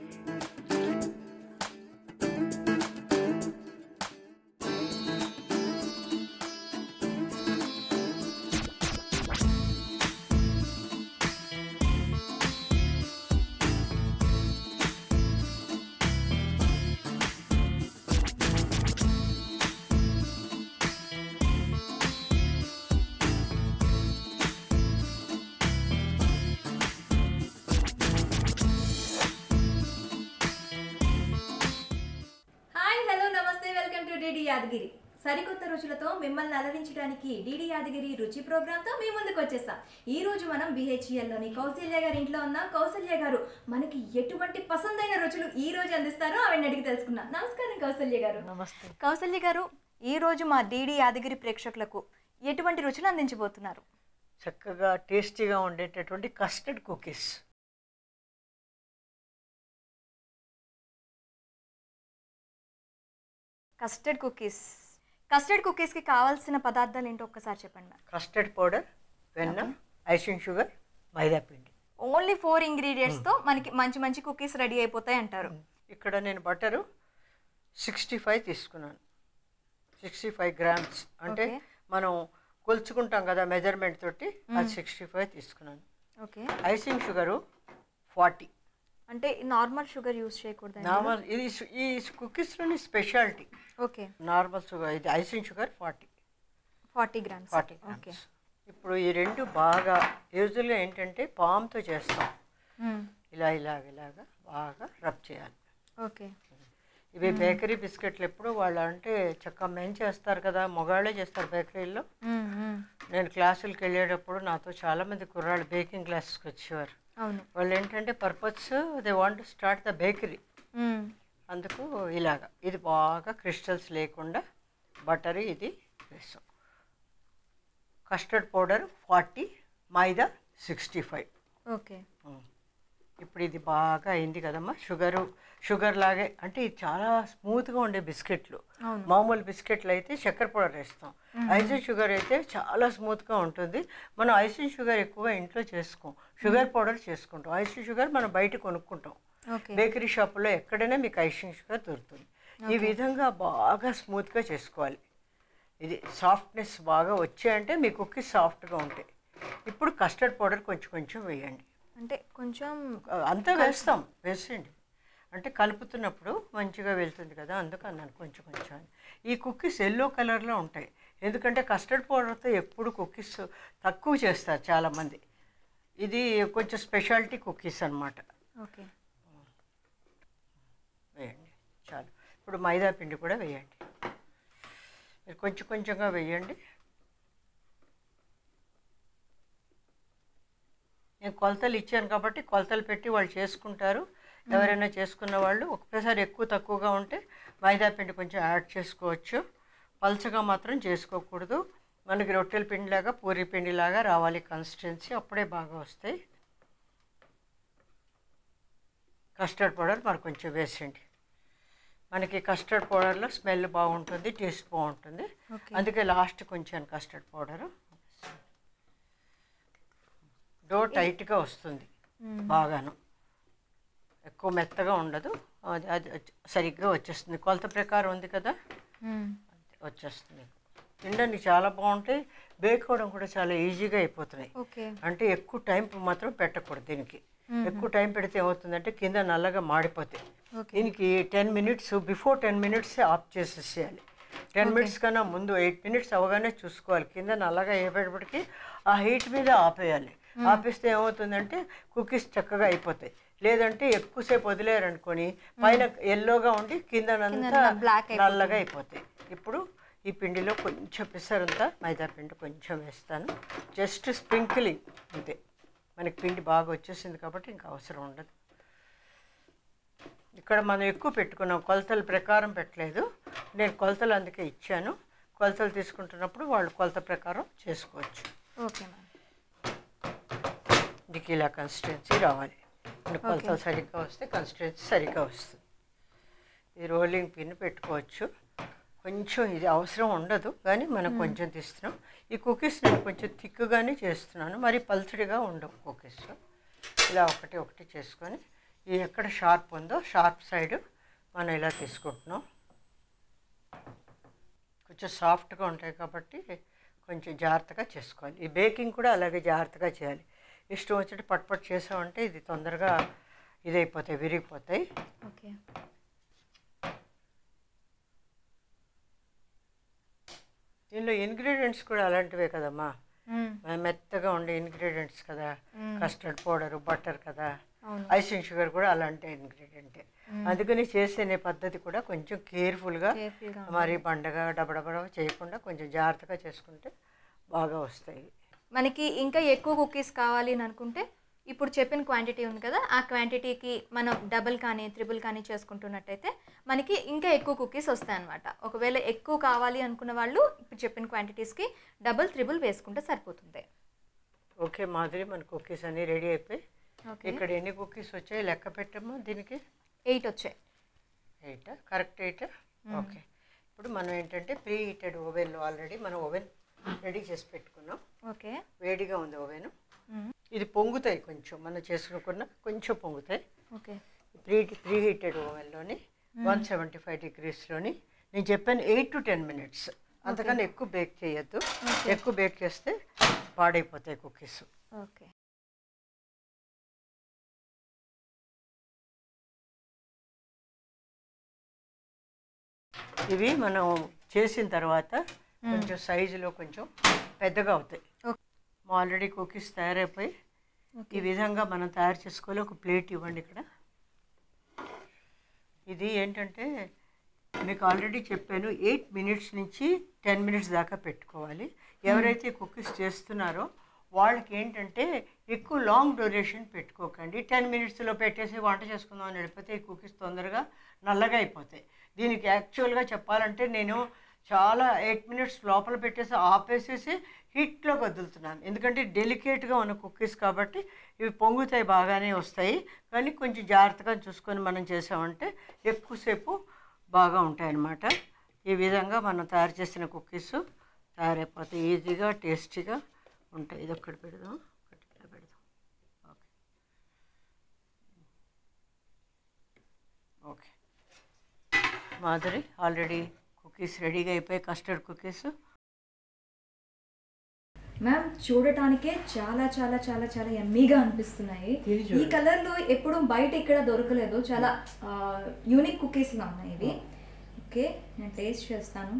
Hi hello నమస్తే welcome to DD Yadagiri సరికొత్త రుచులతో మిమ్మల్ని అలరించడానికి డిడి యాదగిరి రుచి ప్రోగ్రాంతో మీ ముందుకు వచ్చేస్తాం ఈ రోజు మనం BHEL లోని కౌశల్య గారి ఇంట్లో ఉన్న కౌశల్య గారు మనకి ఎటువంటి పసందైన రుచులు ఈ రోజు అందిస్తారో ఆవిడని అడిగి తెలుసుకుందాం నమస్కారం కౌశల్య గారు నమస్తే కౌశల్య గారు ఈ రోజు మా డిడి యాదగిరి ప్రేక్షకులకు ఎటువంటి రుచులు అందించబోతున్నారు చక్కగా టేస్టీగా ఉండేటటువంటి custard cookies custard cookies custard కుకీస్కి కావాల్సిన పదార్థాలు ఏంటో ఒక్కసారి చెప్పండి మ్యామ్ కస్టర్డ్ పౌడర్ వెన్న ఐసింగ్ షుగర్ మైదా పిండి ఓన్లీ ఫోర్ ఇంగ్రీడియంట్స్తో మనకి మంచి మంచి కుకీస్ రెడీ అయిపోతాయి అంటారు ఇక్కడ నేను బటరు సిక్స్టీ ఫైవ్ తీసుకున్నాను సిక్స్టీ ఫైవ్ గ్రామ్స్ అంటే Okay. మనం కొలుచుకుంటాం కదా మెజర్మెంట్ తోటి అది సిక్స్టీ ఫైవ్ తీసుకున్నాను ఓకే ఐసింగ్ షుగరు ఫార్టీ అంటే నార్మల్ షుగర్ యూస్ చేయకూడదు నార్మల్ ఇది సు- ఈ కుకీస్లోని స్పెషాలిటీ ఓకే నార్మల్ షుగర్ ఇది icing sugar forty forty grams forty okay grams ఇప్పుడు ఈ రెండు బాగా యూజువల్గా ఏంటంటే పామ్తో చేస్తాం ఇలా ఇలాగ ఇలాగా బాగా రబ్ చేయాలి ఓకే ఇవి బేకరీ బిస్కెట్లు ఎప్పుడు వాళ్ళు అంటే చక్కగా మెన్ చేస్తారు కదా మొగాళ్ళే చేస్తారు బేకరీలో నేను క్లాసులకు వెళ్ళేటప్పుడు నాతో చాలామంది కుర్రాళ్ళు బేకింగ్ క్లాసెస్కి వచ్చేవారు అవును వాళ్ళు ఏంటంటే purpose they want start the bakery hmm. అందుకు ఇలాగ ఇది బాగా క్రిస్టల్స్ లేకుండా బటర్ ఇది వేసాం custard powder forty maida sixty five okay ఇప్పుడు ఇది బాగా అయింది కదమ్మా షుగరు షుగర్ లాగే అంటే ఇది చాలా స్మూత్గా ఉండే బిస్కెట్లు అవును. మామూలు బిస్కెట్లు అయితే చక్కెర పౌడర్ వేస్తాం ఐసిన్ షుగర్ అయితే చాలా స్మూత్గా ఉంటుంది మనం ఐసిన్ షుగర్ ఎక్కువ ఇంట్లో చేసుకోం షుగర్ పౌడర్ చేసుకుంటాం ఐసిన్ షుగర్ మనం బయట కొనుక్కుంటాం ఓకే బేకరీ షాపులో ఎక్కడైనా మీకు ఐసింగ్ షుగర్ దొరుకుతుంది ఈ విధంగా బాగా స్మూత్గా చేసుకోవాలి ఇది సాఫ్ట్నెస్ బాగా వచ్చాయంటే మీ కుక్కీస్ సాఫ్ట్గా ఉంటాయి ఇప్పుడు కస్టర్డ్ పౌడర్ కొంచెం కొంచెం వేయండి అంటే కొంచెం అంతా వేస్తాం వేసేయండి అంటే కలుపుతున్నప్పుడు మంచిగా వెళ్తుంది కదా అందుకు అన్నాను కొంచెం కొంచెం అని. ఈ కుక్కీస్ ఎల్లో కలర్లో ఉంటాయి ఎందుకంటే కస్టర్డ్ పౌడర్తో ఎప్పుడు కుక్కీస్ తక్కువ చేస్తారు చాలామంది ఇది కొంచెం స్పెషాలిటీ కుక్కీస్ అన్నమాట ఓకే వేయండి చాలు ఇప్పుడు మైదా పిండి కూడా వేయండి మీరు కొంచెం కొంచెంగా వేయండి నేను కొలతలు ఇచ్చాను కాబట్టి కొలతలు పెట్టి వాళ్ళు చేసుకుంటారు ఎవరైనా చేసుకున్న వాళ్ళు ఒక్కసారి ఎక్కువ తక్కువగా ఉంటే మైదా పిండి కొంచెం యాడ్ చేసుకోవచ్చు పల్చగా మాత్రం చేసుకోకూడదు మనకి రొట్టెల పిండిలాగా పూరి పిండిలాగా రావాలి కన్సిస్టెన్సీ అప్పుడే బాగా వస్తాయి కస్టర్డ్ పౌడర్ మరి కొంచెం వేసేయండి మనకి కస్టర్డ్ పౌడర్లో స్మెల్ బాగుంటుంది టేస్ట్ బాగుంటుంది ఓకే అందుకే లాస్ట్ కొంచెం కస్టర్డ్ పౌడర్ డో టైట్గా వస్తుంది బాగాను ఎక్కువ మెత్తగా ఉండదు అది అది వచ్చి- సరిగ్గా వచ్చేస్తుంది కొలత ప్రకారం ఉంది కదా మ్మ్. అంతే, వచ్చేస్తుంది తినడానికి చాలా బాగుంటాయి బేక్ అవ్వడం కూడా చాలా ఈజీగా అయిపోతున్నాయి ఓకే అంటే ఎక్కువ టైం మాత్రం పెట్టకూడదు దీనికి ఎక్కువ టైం పెడితే ఏమవుతుందంటే కింద నల్లగా మాడిపోతాయి ఓకే దీనికి ten minutes before ten minutes off చేసేసేయాలి టెన్ మినిట్స్ కన్నా ముందు ఎయిట్ మినిట్స్ అవగానే చూసుకోవాలి కింద నల్లగా అయ్యేటప్పటికి ఆ హీట్ మీద ఆపేయాలి ఆపేస్తే ఏమవుతుందంటే కుకీస్ చక్కగా అయిపోతాయి లేదంటే ఎక్కువసేపు వదిలేరనుకొని పైన ఎల్లోగా ఉండి కిందనంతా కిందన black అయిపోతుంది. నల్లగా అయిపోతాయి ఇప్పుడు ఈ పిండిలో కొంచెం పిసరంతా మైదా పిండి కొంచెం వేస్తాను జస్ట్ స్ప్రింకిలింగ్ అంతే మనకి పిండి బాగా వచ్చేసింది కాబట్టి ఇంకా అవసరం ఉండదు ఇక్కడ మనం ఎక్కువ పెట్టుకున్నాం కొలతల ప్రకారం పెట్టలేదు నేను కొలతలు అందుకే ఇచ్చాను కొలతలు తీసుకుంటున్నప్పుడు వాళ్ళు కొలత ప్రకారం చేసుకోవచ్చు ఓకే మ్యామ్ దీనికి ఇలా కన్సిస్టెన్సీ రావాలి మన కొలతలు సరిగ్గా వస్తే కన్సిస్టెన్సీ సరిగ్గా వస్తుంది ఈ రోలింగ్ పిన్ పెట్టుకోవచ్చు కొంచెం ఇది అవసరం ఉండదు కానీ మనం కొంచెం తీస్తున్నాం ఈ కుకీస్ నేను కొంచెం థిక్గానే చేస్తున్నాను మరి పల్చడిగా ఉండవు కుకీస్ ఇలా ఒకటి ఒకటి చేసుకొని ఈ ఎక్కడ షార్ప్ ఉందో షార్ప్ సైడ్ మనం ఇలా తీసుకుంటున్నాం కొంచెం సాఫ్ట్గా ఉంటాయి కాబట్టి కొంచెం జాగ్రత్తగా చేసుకోవాలి ఈ బేకింగ్ కూడా అలాగే జాగ్రత్తగా చేయాలి ఇష్టం వచ్చి పట్ పట్ చేసామంటే ఇది తొందరగా ఇదైపోతాయి విరిగిపోతాయి ఓకే దీనిలో ఇంగ్రీడియంట్స్ కూడా అలాంటివే కదమ్మా మెత్తగా ఉండే ఇంగ్రీడియంట్స్ కదా కస్టర్డ్ పౌడర్ బటర్ కదా అవును ఐసింగ్ షుగర్ కూడా అలాంటి ఇంగ్రీడియంటే అందుకని చేసే పద్ధతి కూడా కొంచెం కేర్ఫుల్గా కేర్ఫుల్గా మరి పండగ డబడబడ చేయకుండా కొంచెం జాగ్రత్తగా చేసుకుంటే బాగా వస్తాయి మనకి ఇంకా ఎక్కువ కుకీస్ కావాలి అని అనుకుంటే ఇప్పుడు చెప్పిన క్వాంటిటీ ఉంది కదా ఆ క్వాంటిటీకి మనం డబుల్ కానీ త్రిబుల్ కానీ చేసుకుంటున్నట్టయితే మనకి ఇంకా ఎక్కువ కుకీస్ వస్తాయి అనమాట ఒకవేళ ఎక్కువ కావాలి అనుకున్న వాళ్ళు ఇప్పుడు చెప్పిన క్వాంటిటీస్కి డబుల్ త్రిబుల్ వేసుకుంటే సరిపోతుంది ఓకే మాదిరి మన కుకీస్ అన్నీ రెడీ అయిపోయి ఓకే ఇక్కడ ఎన్ని కుకీస్ వచ్చాయి లెక్క పెట్టమ్మా దీనికి ఎయిట్ వచ్చాయి ఎయిట్ కరెక్ట్ ఎయిట్ ఓకే ఇప్పుడు మనం ఏంటంటే ప్రీ హీటెడ్ ఓవెన్లో ఆల్రెడీ మనం ఓవెన్ రెడీ చేసి పెట్టుకున్నాం ఓకే వేడిగా ఉంది ఓవెన్ ఇది పొంగుతాయి కొంచెం మనం చేసుకున్న కొంచెం పొంగుతాయి ఓకే ప్రీ ప్రీ హీటెడ్ ఓవెన్లోని వన్ సెవెంటీ ఫైవ్ డిగ్రీస్లోని నేను చెప్పాను ఎయిట్ టు టెన్ మినిట్స్ అంతకన్నా ఎక్కువ బేక్ చేయొద్దు ఎక్కువ బేక్ చేస్తే పాడైపోతాయి కుకీస్ ఓకే ఇవి మనం చేసిన తర్వాత కొంచెం సైజులో కొంచెం పెద్దగా అవుతాయి ఓకే ఆల్రెడీ కుకీస్ తయారైపోయి ఈ విధంగా మనం తయారు చేసుకోవాలి ఒక ప్లేట్ ఇవ్వండి ఇక్కడ ఇది ఏంటంటే మీకు ఆల్రెడీ చెప్పాను ఎయిట్ మినిట్స్ నుంచి టెన్ మినిట్స్ దాకా పెట్టుకోవాలి ఎవరైతే కుకీస్ చేస్తున్నారో వాళ్ళకి ఏంటంటే ఎక్కువ లాంగ్ డ్యూరేషన్ పెట్టుకోకండి టెన్ మినిట్స్లో పెట్టేసి వంట చేసుకుందాం అని వెళ్ళిపోతే ఈ కుకీస్ తొందరగా నల్లగా అయిపోతాయి దీనికి యాక్చువల్గా చెప్పాలంటే నేను చాలా ఎయిట్ మినిట్స్ లోపల పెట్టేసి ఆపేసేసి హీట్లో వదులుతున్నాను ఎందుకంటే డెలికేట్గా ఉన్న కుక్కీస్ కాబట్టి ఇవి పొంగుతాయి బాగానే వస్తాయి కానీ కొంచెం జాగ్రత్తగా చూసుకొని మనం చేసామంటే ఎక్కువసేపు బాగా ఉంటాయన్నమాట ఈ విధంగా మనం తయారు చేసిన కుక్కీస్ తయారైపోతాయి ఈజీగా టేస్టీగా ఉంటాయి ఇది ఒక్కటి పెడదాం ఒకటి ఇలా పెడదాం okay okay Madhuri already cookies రెడీగా అయిపోయి కస్టర్డ్ కుకీస్ మ్యామ్ చూడటానికే చాలా చాలా చాలా చాలా ఎమ్మీగా అనిపిస్తున్నాయి ఇది ఈ చూడండి. కలర్లు ఎప్పుడు బయట ఇక్కడ దొరకలేదు చాలా యూనిక్ కుకీస్గా ఉన్నాయి ఇవి ఓకే నేను టేస్ట్ చేస్తాను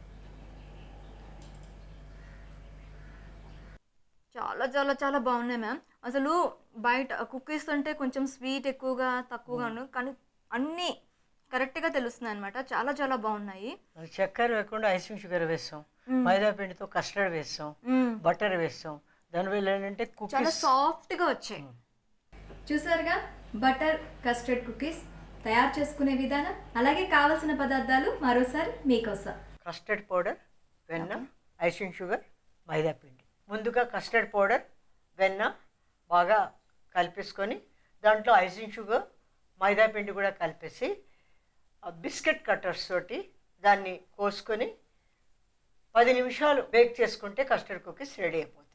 చాలా చాలా చాలా బాగున్నాయి మ్యామ్ అసలు బయట కుకీస్ అంటే కొంచెం స్వీట్ ఎక్కువగా తక్కువగా ఉన్నాయి కానీ అన్నీ కరెక్ట్గా తెలుస్తున్నాయి అనమాట చాలా చాలా బాగున్నాయి మరి చక్కెర వేయకుండా ఐసింగ్ షుగర్ వేస్తాం మైదా పిండితో కస్టర్డ్ వేస్తాం మ్మ్. బటర్ వేస్తాం దానివల్ల ఏంటంటే చాలా కుకీస్ సాఫ్ట్గా వచ్చాయి చూసారుగా బటర్ కస్టర్డ్ కుకీస్ తయారు చేసుకునే విధానం అలాగే కావలసిన పదార్థాలు మరోసారి మీకోసం కస్టర్డ్ పౌడర్ వెన్న ఐసింగ్ షుగర్ మైదా పిండి ముందుగా కస్టర్డ్ పౌడర్ వెన్న బాగా కలిపేసుకొని దాంట్లో ఐసింగ్ షుగర్ మైదా పిండి కూడా కలిపేసి ఆ బిస్కెట్ కట్టర్స్ తోటి దాన్ని కోసుకొని పది నిమిషాలు బేక్ చేసుకుంటే కస్టర్డ్ కుకీస్ రెడీ అయిపోతుంది